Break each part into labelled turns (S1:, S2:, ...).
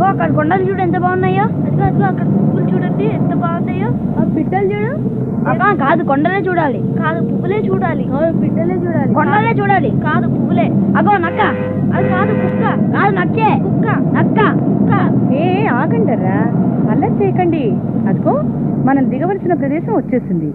S1: అక్కడ కొండలు చూడు ఎంత బాగున్నాయో
S2: అదిగో అదిగో అక్కడ పువ్వులు చూడండి ఎంత బాగున్నాయో
S1: ఆ పిట్టలు చూడు అబ్బా కాదు కొండలే చూడాలి
S2: కాదు పువ్వులే చూడాలి
S1: పిట్టలే చూడాలి కొండలే చూడాలి
S2: కాదు పువ్వులే
S1: అగో నక్క
S2: అది కాదు కుక్క
S1: కాదు నక్కే
S2: కుక్క
S1: నక్క
S2: కుక్క
S3: ఏ ఆగండర్రా అల్లరి చేయకండి అదిగో మనం దిగవలసిన ప్రదేశం వచ్చేసింది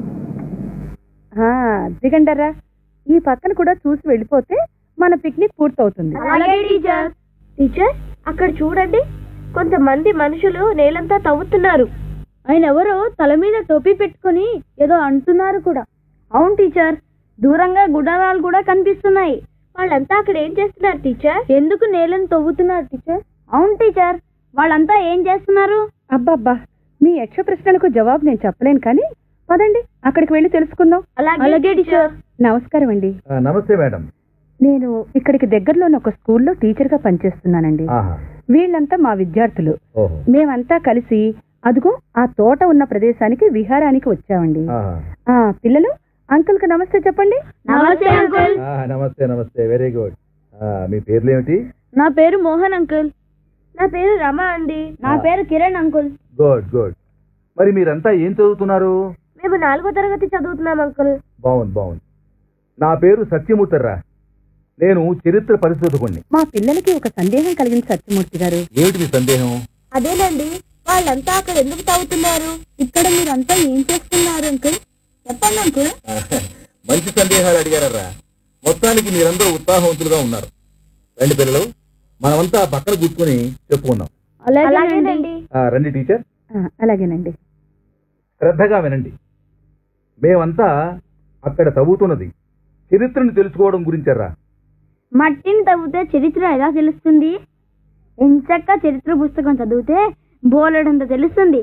S3: ఆ, దిగండర్రా ఈ పక్కన కూడా చూసి వెళ్ళిపోతే మన పిక్నిక్ పూర్తవుతుంది
S1: అలాగే టీచర్
S2: టీచర్ అక్కడ చూడండి కొంతమంది మనుషులు నేలంతా తవ్వుతున్నారు
S1: ఆయన ఎవరో తల మీద టోపీ పెట్టుకొని ఏదో అంటున్నారు కూడా అవును టీచర్ దూరంగా గుడారాలు కూడా కనిపిస్తున్నాయి
S2: వాళ్ళంతా అక్కడ ఏం చేస్తున్నారు టీచర్
S1: ఎందుకు నేలను తవ్వుతున్నారు టీచర్ అవును టీచర్ వాళ్ళంతా ఏం చేస్తున్నారు
S3: అబ్బబ్బా మీ యక్ష ప్రశ్నలకు జవాబు నేను చెప్పలేను కానీ పదండి అక్కడికి వెళ్ళి తెలుసుకుందాం
S1: అలాగే టీచర్
S3: నమస్కారం అండి
S4: ఆ, నమస్తే మేడం
S3: నేను ఇక్కడికి దగ్గరలోని ఒక స్కూల్లో టీచర్గా పనిచేస్తున్నానండి
S4: ఆహా
S3: వీళ్ళంతా మా విద్యార్థులు
S4: ఓహో
S3: మేమంతా కలిసి అదిగో ఆ తోట ఉన్న ప్రదేశానికి విహారానికి వచ్చామండి
S4: ఆహా
S3: ఆ పిల్లలు అంకుల్ కి నమస్తే చెప్పండి
S1: నమస్తే అంకుల్
S4: ఆ, నమస్తే నమస్తే వెరీ గుడ్ ఆ, మీ పేర్లు ఏమిటి
S1: నా పేరు మోహన్ అంకుల్
S2: నా పేరు రమ అండి
S1: నా పేరు కిరణ్ అంకుల్
S4: గుడ్ గుడ్ మరి మీరంతా ఏం చదువుతున్నారు
S2: మేము నాలుగో తరగతి చదువుతున్నాం అంకుల్
S4: బాగుంది బాగుంది నా పేరు సత్యమూర్తర్రా నేను చరిత్ర పరిశోధకుణ్ణి
S3: మా పిల్లలకి ఒక సందేహం కలిగింది సత్యమూర్తి గారు
S4: ఏమిటి మీ సందేహం
S2: అదేనండి వాళ్ళంతా అక్కడ ఎందుకు తవ్వుతున్నారు
S1: ఇక్కడ మీరంతా ఏం చేస్తున్నారు అంకుల్ చెప్పండి అంకుల్
S4: మంచి సందేహాలు అడిగారరా మొత్తానికి మీరందరూ ఉత్సాహవంతులుగా ఉన్నారు రండి పిల్లలు మనమంతా పక్కన కూర్చుని చెప్పుకుందాం
S1: అలాగేనండి
S2: అలాగేనండి
S4: ఆ, రండి టీచర్
S3: ఆ, అలాగేనండి
S4: శ్రద్ధగా వినండి మేమంతా అక్కడ తవ్వుతున్నది చరిత్రను తెలుసుకోవడం గురించర్రా
S1: మట్టిని తవ్వితే చరిత్ర ఎలా తెలుస్తుంది ఎంచక్క చరిత్ర పుస్తకం చదివితే బోలెడంత తెలుస్తుంది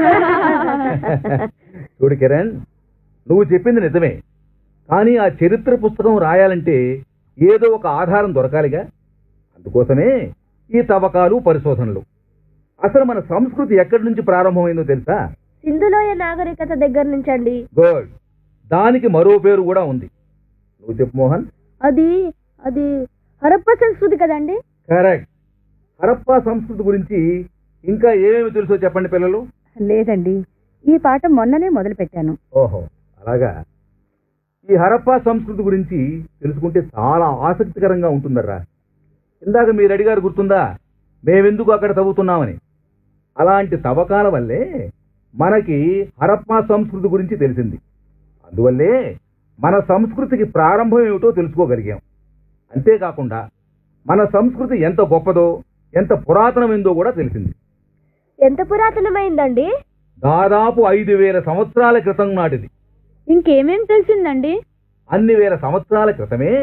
S4: చూడు కిరణ్ నువ్వు చెప్పింది నిజమే కానీ ఆ చరిత్ర పుస్తకం రాయాలంటే ఏదో ఒక ఆధారం దొరకాలిగా అందుకోసమే ఈ తవ్వకాలు పరిశోధనలు అసలు మన సంస్కృతి ఎక్కడి నుంచి ప్రారంభమైందో తెలుసా
S2: సింధులోయ నాగరికత దగ్గర నుంచండి
S4: గుడ్ దానికి మరో పేరు కూడా ఉంది నువ్వు చెప్పు మోహన్
S1: అది అది హరప్ప సంస్కృతి కదండి
S4: కరెక్ట్ హరప్పా సంస్కృతి గురించి ఇంకా ఏమేమి తెలుసో చెప్పండి పిల్లలు
S3: లేదండి ఈ పాఠం మొన్ననే మొదలు పెట్టాను
S4: ఓహో అలాగా ఈ హరప్పా సంస్కృతి గురించి తెలుసుకుంటే చాలా ఆసక్తికరంగా ఉంటుందర్రా ఇందాక మీరు అడిగారు గుర్తుందా మేమెందుకు అక్కడ తవ్వుతున్నామని అలాంటి తవ్వకాల వల్లే మనకి హరప్పా సంస్కృతి గురించి తెలిసింది అందువల్లే మన సంస్కృతికి ప్రారంభం ఏమిటో తెలుసుకోగలిగాం అంతేకాకుండా మన సంస్కృతి ఎంత గొప్పదో ఎంత పురాతనమైందో కూడా తెలిసింది
S2: ఎంత పురాతనమైందండి
S4: దాదాపు ఐదు వేల సంవత్సరాల క్రితం నాటిది
S1: ఇంకేమేం తెలిసిందండి
S4: అన్ని వేల సంవత్సరాల క్రితమే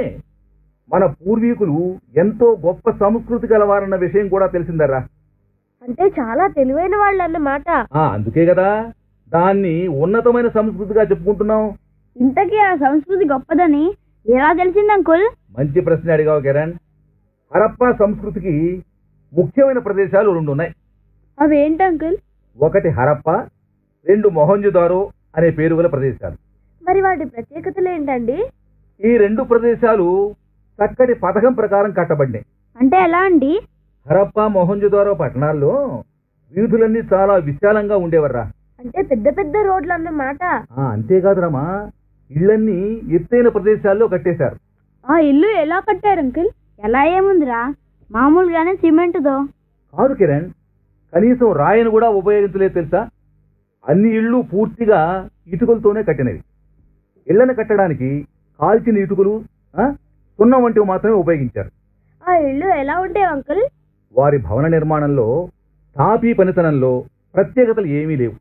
S4: మన పూర్వీకులు ఎంతో గొప్ప సంస్కృతి గలవారన్న విషయం కూడా తెలిసిందరా
S2: అంటే చాలా తెలివైన వాళ్ళు అన్నమాట
S4: ఆ, అందుకే కదా దాన్ని ఉన్నతమైన సంస్కృతిగా చెప్పుకుంటున్నాం
S1: ఇంతకీ ఆ సంస్కృతి గొప్పదని ఎలా తెలిసింది అంకుల్
S4: మంచి ప్రశ్న అడిగావు కిరణ్ హరప్పా సంస్కృతికి ముఖ్యమైన ప్రదేశాలు రెండు ఉన్నాయి
S1: అవేంటి అంకుల్
S4: ఒకటి హరప్ప రెండు మొహంజుదారో అనే పేరు గల ప్రదేశాలు
S2: మరి వాటి ప్రత్యేకతలు ఏంటండి
S4: ఈ రెండు ప్రదేశాలు చక్కటి పథకం ప్రకారం కట్టబడినాయి
S1: అంటే ఎలా అండి
S4: హరప్ప మొహంజుదారో పట్టణాల్లో వీధులన్నీ చాలా విశాలంగా ఉండేవర్రా
S2: అంటే పెద్ద పెద్ద రోడ్లు అన్నమాట
S4: ఆ, అంతేకాదు రమా ఇళ్ళన్నీ ఎత్తైన ప్రదేశాల్లో కట్టేశారు
S1: ఆ ఇల్లు ఎలా కట్టారు అంకుల్ ఎలా ఏముందిరా మామూలుగానే సిమెంట్తో
S4: కాదు కిరణ్ కనీసం రాయిని కూడా ఉపయోగించలేదు తెలుసా అన్ని ఇళ్ళు పూర్తిగా ఇటుకలతోనే కట్టినవి ఇళ్లను కట్టడానికి కాల్చిన ఇటుకలు ఆ, సున్నం వంటివి మాత్రమే ఉపయోగించారు
S2: ఆ ఇల్లు ఎలా ఉంటాయి అంకుల్
S4: వారి భవన నిర్మాణంలో తాపీ పనితనంలో ప్రత్యేకతలు ఏమీ లేవు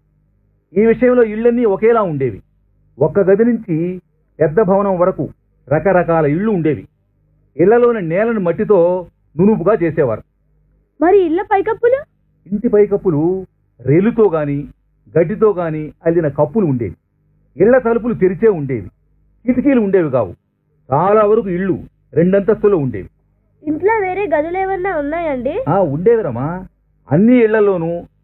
S4: ఈ విషయంలో ఇళ్ళన్నీ ఒకేలా ఉండేవి ఒక్క గది నుంచి పెద్ద భవనం వరకు రకరకాల ఇళ్ళు ఉండేవి ఇళ్లలోని నేలను మట్టితో నునుపుగా చేసేవారు
S1: మరి ఇళ్ళ పైకప్పులు
S4: ఇంటి పైకప్పులు రేలుతో గాని గడ్డితో గాని అల్లిన కప్పులు ఉండేవి ఇళ్ల తలుపులు తెరిచే ఉండేవి కిటికీలు ఉండేవి కావు చాలా వరకు ఇళ్ళు రెండంతస్తులు ఉండేవి
S2: ఇంట్లో వేరే గదులు ఏమన్నా ఉన్నాయండి
S4: ఆ ఉండేవిరమ్మా అన్ని ఇళ్లలోనూ